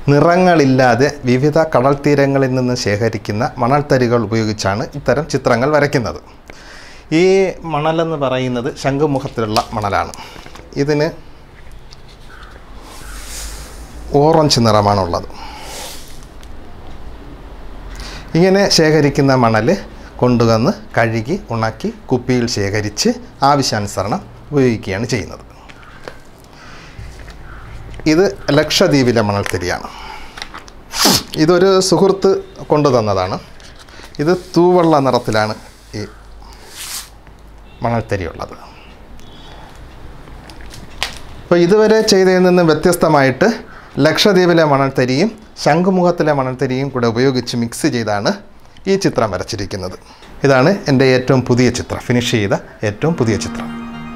നിറങ്ങളില്ലാതെ വിവിധ കടൽ തീരങ്ങളിൽ നിന്ന് ശേഖരിക്കുന്ന മണൽത്തരികൾ ഉപയോഗിച്ചാണ് ഇത്തരം ചിത്രങ്ങൾ വരയ്ക്കുന്നത് ഈ മണലെന്ന് പറയുന്നത് ശംഖുമുഖത്തിലുള്ള മണലാണ് ഇതിന് ഓറഞ്ച് നിറമാണുള്ളത് ഇങ്ങനെ ശേഖരിക്കുന്ന മണൽ കൊണ്ടുവന്ന് കഴുകി ഉണക്കി കുപ്പിയിൽ ശേഖരിച്ച് ആവശ്യാനുസരണം ഉപയോഗിക്കുകയാണ് ചെയ്യുന്നത് ഇത് ലക്ഷദ്വീപിലെ മണൽത്തരിയാണ് ഇതൊരു സുഹൃത്ത് കൊണ്ടുതന്നതാണ് ഇത് തൂവെള്ള നിറത്തിലാണ് ഈ മണൽത്തരി ഉള്ളത് അപ്പോൾ ഇതുവരെ ചെയ്തതിൽ നിന്ന് വ്യത്യസ്തമായിട്ട് ലക്ഷദ്വീപിലെ മണൽത്തരിയും ശംഖുമുഖത്തിലെ മണൽത്തരിയും കൂടെ ഉപയോഗിച്ച് മിക്സ് ചെയ്താണ് ഈ ചിത്രം വരച്ചിരിക്കുന്നത് ഇതാണ് എൻ്റെ ഏറ്റവും പുതിയ ചിത്രം ഫിനിഷ് ചെയ്ത ഏറ്റവും പുതിയ ചിത്രം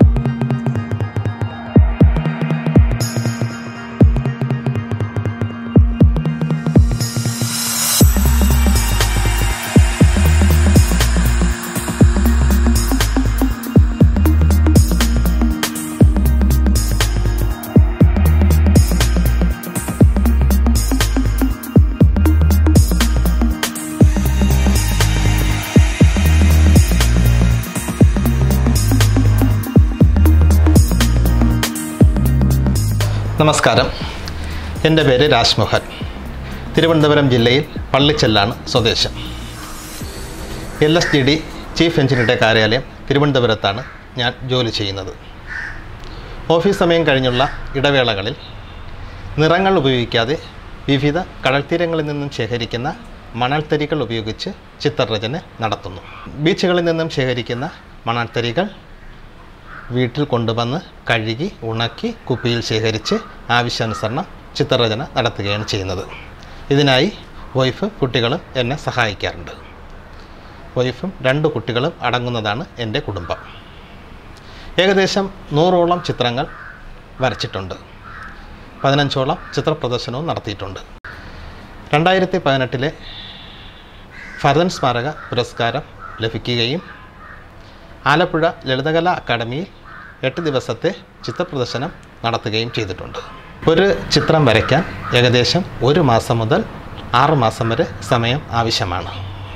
നമസ്കാരം എൻ്റെ പേര് രാജ്മോഹൻ തിരുവനന്തപുരം ജില്ലയിൽ പള്ളിച്ചെല്ലാണ് സ്വദേശം L S G D chief എഞ്ചിനീയറുടെ കാര്യാലയം തിരുവനന്തപുരത്താണ് ഞാൻ ജോലി ചെയ്യുന്നത് ഓഫീസ് സമയം കഴിഞ്ഞുള്ള ഇടവേളകളിൽ നിറങ്ങൾ ഉപയോഗിക്കാതെ വിവിധ കടൽത്തീരങ്ങളിൽ നിന്നും ശേഖരിക്കുന്ന മണൽത്തരികൾ ഉപയോഗിച്ച് ചിത്രരചന നടത്തുന്നു ബീച്ചുകളിൽ നിന്നും ശേഖരിക്കുന്ന മണൽത്തരികൾ വീട്ടിൽ കൊണ്ടുവന്ന് കഴുകി ഉണക്കി കുപ്പിയിൽ ശേഖരിച്ച് ആവശ്യാനുസരണം ചിത്രരചന നടത്തുകയാണ് ചെയ്യുന്നത് ഇതിനായി വൈഫ് കുട്ടികളും എന്നെ സഹായിക്കാറുണ്ട് വൈഫും രണ്ട് കുട്ടികളും അടങ്ങുന്നതാണ് എൻ്റെ കുടുംബം ഏകദേശം നൂറോളം ചിത്രങ്ങൾ വരച്ചിട്ടുണ്ട് പതിനഞ്ചോളം ചിത്രപ്രദർശനവും നടത്തിയിട്ടുണ്ട് രണ്ടായിരത്തി പതിനെട്ടിലെ ഭരതൻ സ്മാരക പുരസ്കാരം ലഭിക്കുകയും ആലപ്പുഴ ലളിതകലാ അക്കാദമിയിൽ എട്ട് ദിവസത്തെ ചിത്രപ്രദർശനം നടത്തുകയും ചെയ്തിട്ടുണ്ട് ഒരു ചിത്രം വരയ്ക്കാൻ ഏകദേശം ഒരു മാസം മുതൽ ആറ് മാസം വരെ സമയം ആവശ്യമാണ്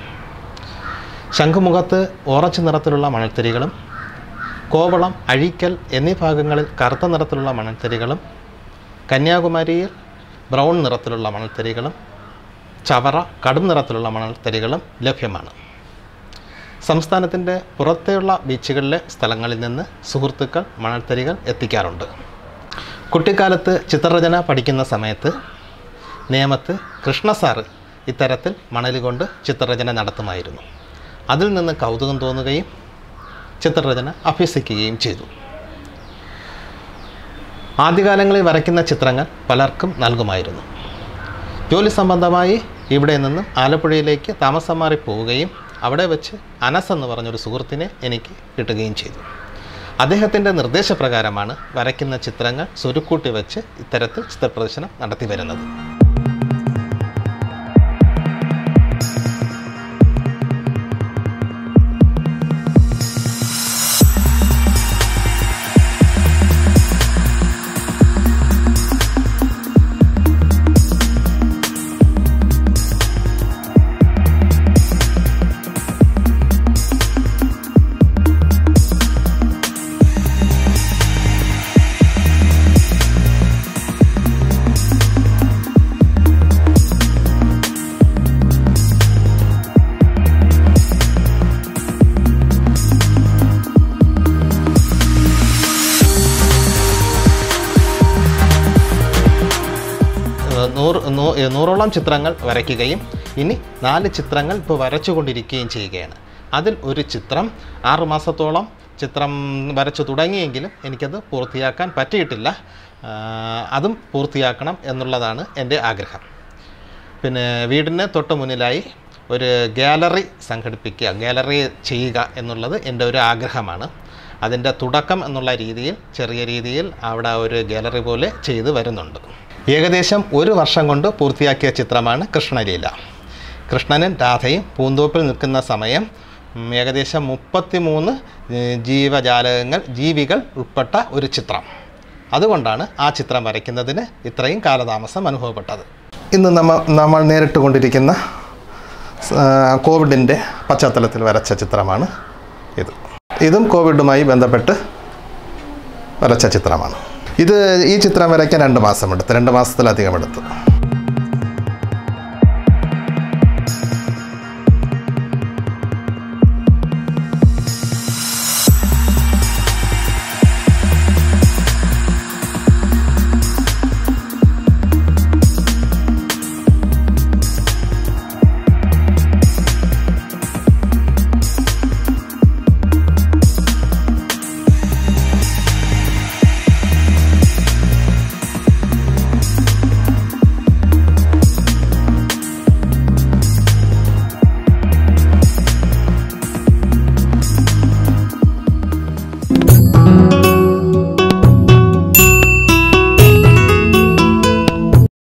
ശംഖുമുഖത്ത് ഓറഞ്ച് നിറത്തിലുള്ള മണൽത്തരികളും കോവളം അഴീക്കൽ എന്നീ ഭാഗങ്ങളിൽ കറുത്ത നിറത്തിലുള്ള മണൽത്തരികളും കന്യാകുമാരിയിൽ ബ്രൗൺ നിറത്തിലുള്ള മണൽത്തരികളും ചവറ കടും നിറത്തിലുള്ള മണൽത്തരികളും ലഭ്യമാണ് സംസ്ഥാനത്തിൻ്റെ പുറത്തെയുള്ള ബീച്ചുകളിലെ സ്ഥലങ്ങളിൽ നിന്ന് സുഹൃത്തുക്കൾ മണൽത്തരികൾ എത്തിക്കാറുണ്ട് കുട്ടിക്കാലത്ത് ചിത്രരചന പഠിക്കുന്ന സമയത്ത് നേമത്ത് കൃഷ്ണ സാറ് ഇത്തരത്തിൽ മണൽ കൊണ്ട് ചിത്രരചന നടത്തുമായിരുന്നു അതിൽ നിന്ന് കൗതുകം തോന്നുകയും ചിത്രരചന അഭ്യസിക്കുകയും ചെയ്തു ആദ്യകാലങ്ങളിൽ വരയ്ക്കുന്ന ചിത്രങ്ങൾ പലർക്കും നൽകുമായിരുന്നു ജോലി സംബന്ധമായി ഇവിടെ നിന്നും ആലപ്പുഴയിലേക്ക് താമസം മാറി പോവുകയും അവിടെ വെച്ച് അനസ് എന്ന് പറഞ്ഞൊരു സുഹൃത്തിനെ എനിക്ക് കിട്ടുകയും ചെയ്തു അദ്ദേഹത്തിൻ്റെ നിർദ്ദേശപ്രകാരമാണ് വരയ്ക്കുന്ന ചിത്രങ്ങൾ സ്വരുക്കൂട്ടി വെച്ച് ഇത്തരത്തിൽ ചിത്രപ്രദർശനം നടത്തി വരുന്നത് ഏഹ് നൂറ് നൂ- ഏഹ് നൂറോളം ചിത്രങ്ങൾ വരയ്ക്കുകയും ഇനി നാല് ചിത്രങ്ങൾ ഇപ്പോൾ വരച്ചുകൊണ്ടിരിക്കുകയും ചെയ്യുകയാണ് അതിൽ ഒരു ചിത്രം ആറ് മാസത്തോളം ചിത്രം വരച്ചു തുടങ്ങിയെങ്കിലും എനിക്കത് പൂർത്തിയാക്കാൻ പറ്റിയിട്ടില്ല ആഹ് അതും പൂർത്തിയാക്കണം എന്നുള്ളതാണ് എൻ്റെ ആഗ്രഹം പിന്നെ വീടിന് തൊട്ട് മുന്നിലായി ഒരു ഗാലറി സംഘടിപ്പിക്കുക ഗാലറി ചെയ്യുക എന്നുള്ളത് എൻ്റെ ഒരു ആഗ്രഹമാണ് അതിൻ്റെ തുടക്കം എന്നുള്ള രീതിയിൽ ചെറിയ രീതിയിൽ അവിടെ ഒരു ഗാലറി പോലെ ചെയ്തു വരുന്നുണ്ട് ഏകദേശം ഒരു വർഷം കൊണ്ട് പൂർത്തിയാക്കിയ ചിത്രമാണ് കൃഷ്ണലീല കൃഷ്ണനും രാധയും പൂന്തോപ്പിൽ നിൽക്കുന്ന സമയം ഉം, ഏകദേശം മുപ്പത്തിമൂന്ന് ഏഹ്, ജീവജാലകങ്ങൾ ജീവികൾ ഉൾപ്പെട്ട ഒരു ചിത്രം അതുകൊണ്ടാണ് ആ ചിത്രം വരയ്ക്കുന്നതിന് ഇത്രയും കാലതാമസം അനുഭവപ്പെട്ടത് ഇന്ന് നമ്മ നമ്മൾ നേരിട്ട് കൊണ്ടിരിക്കുന്ന ആ, കോവിഡിൻ്റെ പശ്ചാത്തലത്തിൽ വരച്ച ചിത്രമാണ് ഇത് ഇതും കോവിഡുമായി ബന്ധപ്പെട്ട് വരച്ച ചിത്രമാണ് ഇത് ഈ ചിത്രം വരയ്ക്കാൻ രണ്ട് മാസം എടുത്തു രണ്ട് മാസത്തിലധികം എടുത്തു